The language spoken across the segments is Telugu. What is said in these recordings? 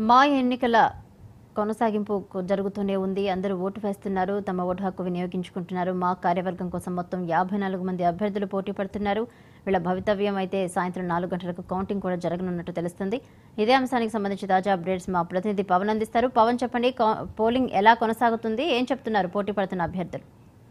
మా ఎన్నికల కొనసాగింపు కొ- జరుగుతూనే ఉంది అందరూ ఓటు వేస్తున్నారు తమ ఓటు హక్కు వినియోగించుకుంటున్నారు మా కార్యవర్గం కోసం మొత్తం యాభై నాలుగు మంది అభ్యర్థులు పోటీ పడుతున్నారు వీళ్ళ భవితవ్యం అయితే సాయంత్రం నాలుగు గంటలకు కౌంటింగ్ కూడా జరగనున్నట్టు తెలుస్తుంది ఇదే అంశానికి సంబంధించి తాజా అప్డేట్స్ మా ప్రతినిధి పవన్ అందిస్తారు పవన్ చెప్పండి కౌ- పోలింగ్ ఎలా కొనసాగుతుంది ఏం చెప్తున్నారు పోటీ పడుతున్న అభ్యర్థులు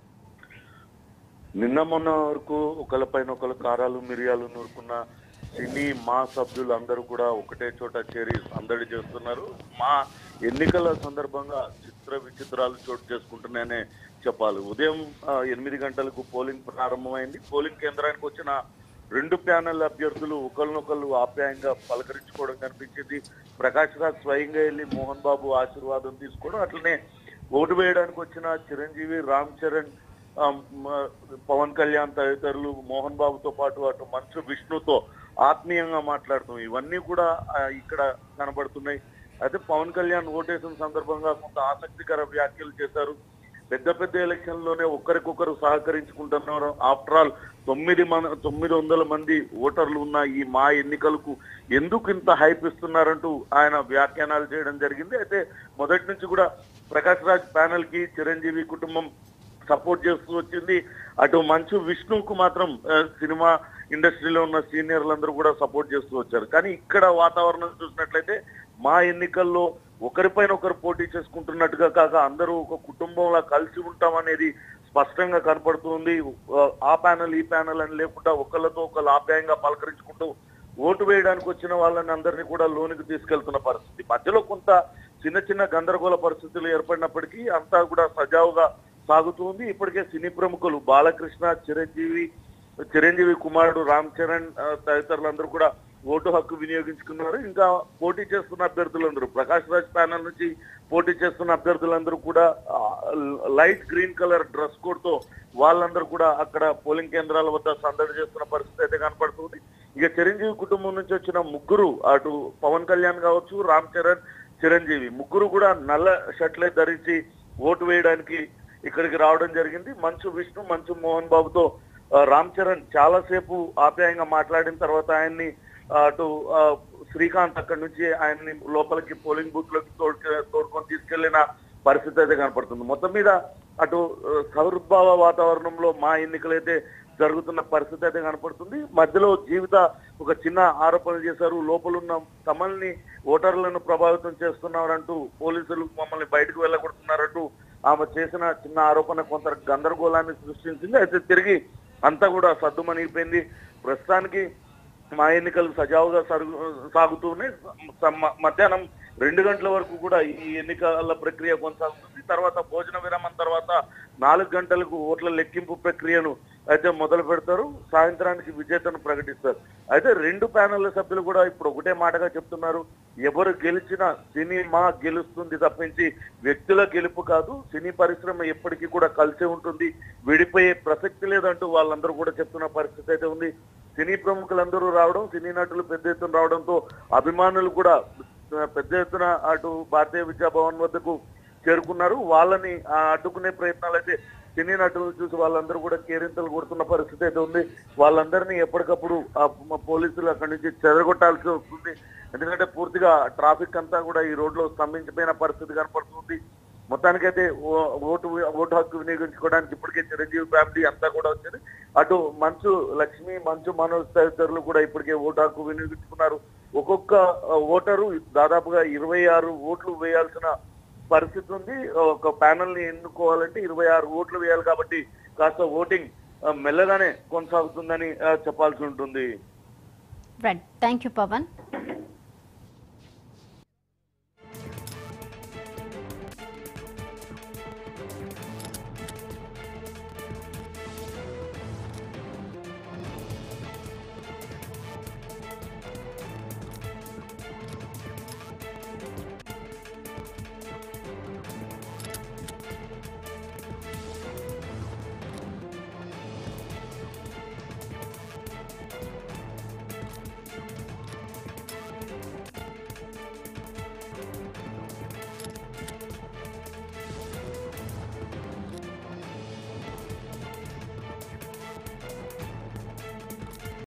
నిన్న మొన్న వరకు ఒకళ్ళపైన ఒకళ్ళ కారాలు మిరియాలు నూరుకున్న సినీ మా సభ్యులు అందరూ కూడా ఒకటే చోట చేరి సందడి చేస్తున్నారు మా ఎన్నికల సందర్భంగా చిత్ర విచిత్రాలు చోటు చేసుకుంటున్నాయనే చెప్పాలి ఉదయం ఆ, ఎనిమిది గంటలకు పోలింగ్ ప్రారంభమైంది పోలింగ్ కేంద్రానికి వచ్చిన రెండు ప్యానెల్ అభ్యర్థులు ఒకరినొకరు ఆప్యాయంగా పలకరించుకోవడం కనిపించింది ప్రకాష్ రాజ్ స్వయంగా వెళ్ళి మోహన్ బాబు ఆశీర్వాదం తీసుకోవడం అట్లనే ఓటు వేయడానికి వచ్చిన చిరంజీవి రామ్ చరణ్ ఆ, మ- పవన్ కళ్యాణ్ తదితరులు మోహన్ బాబుతో పాటు అటు మంచు విష్ణుతో ఆత్మీయంగా మాట్లాడుతాం ఇవన్నీ కూడా ఆ, ఇక్కడ కనబడుతున్నాయి అయితే పవన్ కళ్యాణ్ ఓటేసిన సందర్భంగా కొంత ఆసక్తికర వ్యాఖ్యలు చేశారు పెద్ద పెద్ద ఎలక్షన్లోనే ఒకరికొకరు సహకరించుకుంటున్నారు ఆఫ్టర్ ఆల్ తొమ్మిది మన తొమ్మిది వందల మంది ఓటర్లు ఉన్న ఈ మా ఎన్నికలకు ఎందుకు ఇంత హైప్ ఇస్తున్నారంటూ ఆయన వ్యాఖ్యానాలు చేయడం జరిగింది అయితే మొదటి నుంచి కూడా ప్రకాష్ రాజ్ ప్యానెల్ కి చిరంజీవి కుటుంబం సపోర్ట్ చేస్తూ వచ్చింది అటు మంచు విష్ణుకు మాత్రం ఆ, సినిమా ఇండస్ట్రీలో ఉన్న సీనియర్లందరూ కూడా సపోర్ట్ చేస్తూ వచ్చారు కానీ ఇక్కడ వాతావరణం చూసినట్లయితే మా ఎన్నికల్లో ఒకరిపైన ఒకరు పోటీ చేసుకుంటున్నట్టుగా కాక అందరూ ఒక కుటుంబంలా కలిసి ఉంటాం అనేది స్పష్టంగా కనపడుతుంది ఆ, ఆ ప్యానల్ ఈ ప్యానల్ అని లేకుండా ఒకళ్ళతో ఒకళ్ళు ఆప్యాయంగా పలకరించుకుంటూ ఓటు వేయడానికి వచ్చిన వాళ్ళని అందరినీ కూడా లోనికి తీసుకెళ్తున్న పరిస్థితి మధ్యలో కొంత చిన్న చిన్న గందరగోళ పరిస్థితులు ఏర్పడినప్పటికీ అంతా కూడా సజావుగా సాగుతుంది ఇప్పటికే సినీ ప్రముఖులు బాలకృష్ణ చిరంజీవి చిరంజీవి కుమారుడు రామ్ చరణ్ ఆ, తదితరులందరూ కూడా ఓటు హక్కు వినియోగించుకున్నారు ఇంకా పోటీ చేస్తున్న అభ్యర్థులందరూ ప్రకాష్ రాజ్ ప్యానల్ నుంచి పోటీ చేస్తున్న అభ్యర్థులందరూ కూడా ఆ, light green colour dress code తో వాళ్ళందరూ కూడా అక్కడ పోలింగ్ కేంద్రాల వద్ద సందడి చేస్తున్న పరిస్థితి అయితే కనపడుతుంది ఇక చిరంజీవి కుటుంబం నుంచి వచ్చిన ముగ్గురు అటు పవన్ కళ్యాణ్ కావచ్చు రామ్ చరణ్ చిరంజీవి ముగ్గురు కూడా నల్ల షర్ట్లే ధరించి ఓటు వేయడానికి ఇక్కడికి రావడం జరిగింది మంచు విష్ణు మంచు మోహన్ బాబుతో ఆ, రామ్ చరణ్ చాలాసేపు ఆప్యాయంగా మాట్లాడిన తర్వాత ఆయన్ని ఆ, అటు ఆ, శ్రీకాంత్ అక్కడి నుంచి ఆయన్ని లోపలికి పోలింగ్ బూత్ లోకి తోడుకు- తోడుకొని తీసుకెళ్లిన పరిస్థితి అయితే కనపడుతుంది మొత్తం మీద అటు ఆ, సౌహృద్భావ వాతావరణంలో మా ఎన్నికలైతే జరుగుతున్న పరిస్థితి అయితే కనపడుతుంది మధ్యలో జీవిత ఒక చిన్న ఆరోపణలు చేశారు లోపలున్న తమల్ని ఓటర్లను ప్రభావితం చేస్తున్నారంటూ పోలీసులు మమ్మల్ని బయటకు వెళ్ళగొడుతున్నారంటూ ఆమె చేసిన చిన్న ఆరోపణ కొంత గందరగోళాన్ని సృష్టించింది అయితే తిరిగి అంతా కూడా సద్దుమణిగిపోయింది ప్రస్తుతానికి మా ఎన్నికలు సజావుగా సరుగు సాగుతూనే స- మ- మధ్యాహ్నం రెండు గంటల వరకు కూడా ఈ ఎన్నికల ప్రక్రియ కొనసాగుతుంది తర్వాత భోజన విరామం తర్వాత నాలుగు గంటలకు ఓట్ల లెక్కింపు ప్రక్రియను అయితే మొదలు పెడతారు సాయంత్రానికి విజేతను ప్రకటిస్తారు అయితే రెండు ప్యానెళ్ల సభ్యులు కూడా ఇప్పుడు ఒకటే మాటగా చెప్తున్నారు ఎవరు గెలిచినా సినిమా గెలుస్తుంది తప్పించి వ్యక్తుల గెలుపు కాదు సినీ పరిశ్రమ ఎప్పటికీ కూడా కలిసే ఉంటుంది విడిపోయే ప్రసక్తి లేదంటూ వాళ్ళందరూ కూడా చెప్తున్న పరిస్థితి అయితే ఉంది సినీ ప్రముఖులందరూ రావడం సినీ నటులు పెద్ద ఎత్తున రావడంతో అభిమానులు కూడా ఆ, పెద్ద ఎత్తున అటు భారతీయ విద్యా భవన్ వద్దకు చేరుకున్నారు వాళ్ళని ఆ, అడ్డుకునే ప్రయత్నాలు అయితే సినీ నటులను చూసి వాళ్ళందరూ కూడా కేరింతలు కొడుతున్న పరిస్థితి అయితే ఉంది వాళ్ళందరినీ ఎప్పటికప్పుడు ఆ మ- పోలీసులు అక్కడి నుంచి చెదరగొట్టాల్సి వస్తుంది ఎందుకంటే పూర్తిగా ట్రాఫిక్ అంతా కూడా ఈ రోడ్లో స్తంభించిపోయిన పరిస్థితి కనపడుతుంది మొత్తానికైతే ఓ- ఓటు ఓటు హక్కు వినియోగించుకోవడానికి ఇప్పటికే చిరంజీవి ఫ్యామిలీ అంతా కూడా వచ్చింది అటు మంచు లక్ష్మి మంచు మనోజ్ తదితరులు కూడా ఇప్పటికే ఓటు హక్కు వినియోగించుకున్నారు ఒక్కొక్క ఆ, ఓటరు దాదాపుగా ఇరవై ఆరు ఓట్లు వేయాల్సిన పరిస్థితి ఉంది ఒక ప్యానల్ ని ఎన్నుకోవాలంటే ఇరవై ఆరు ఓట్లు వేయాలి కాబట్టి కాస్త ఓటింగ్ ఆ, మెల్లగానే కొనసాగుతుందని ఆ, చెప్పాల్సి ఉంటుంది రైట్ థ్యాంక్ యూ పవన్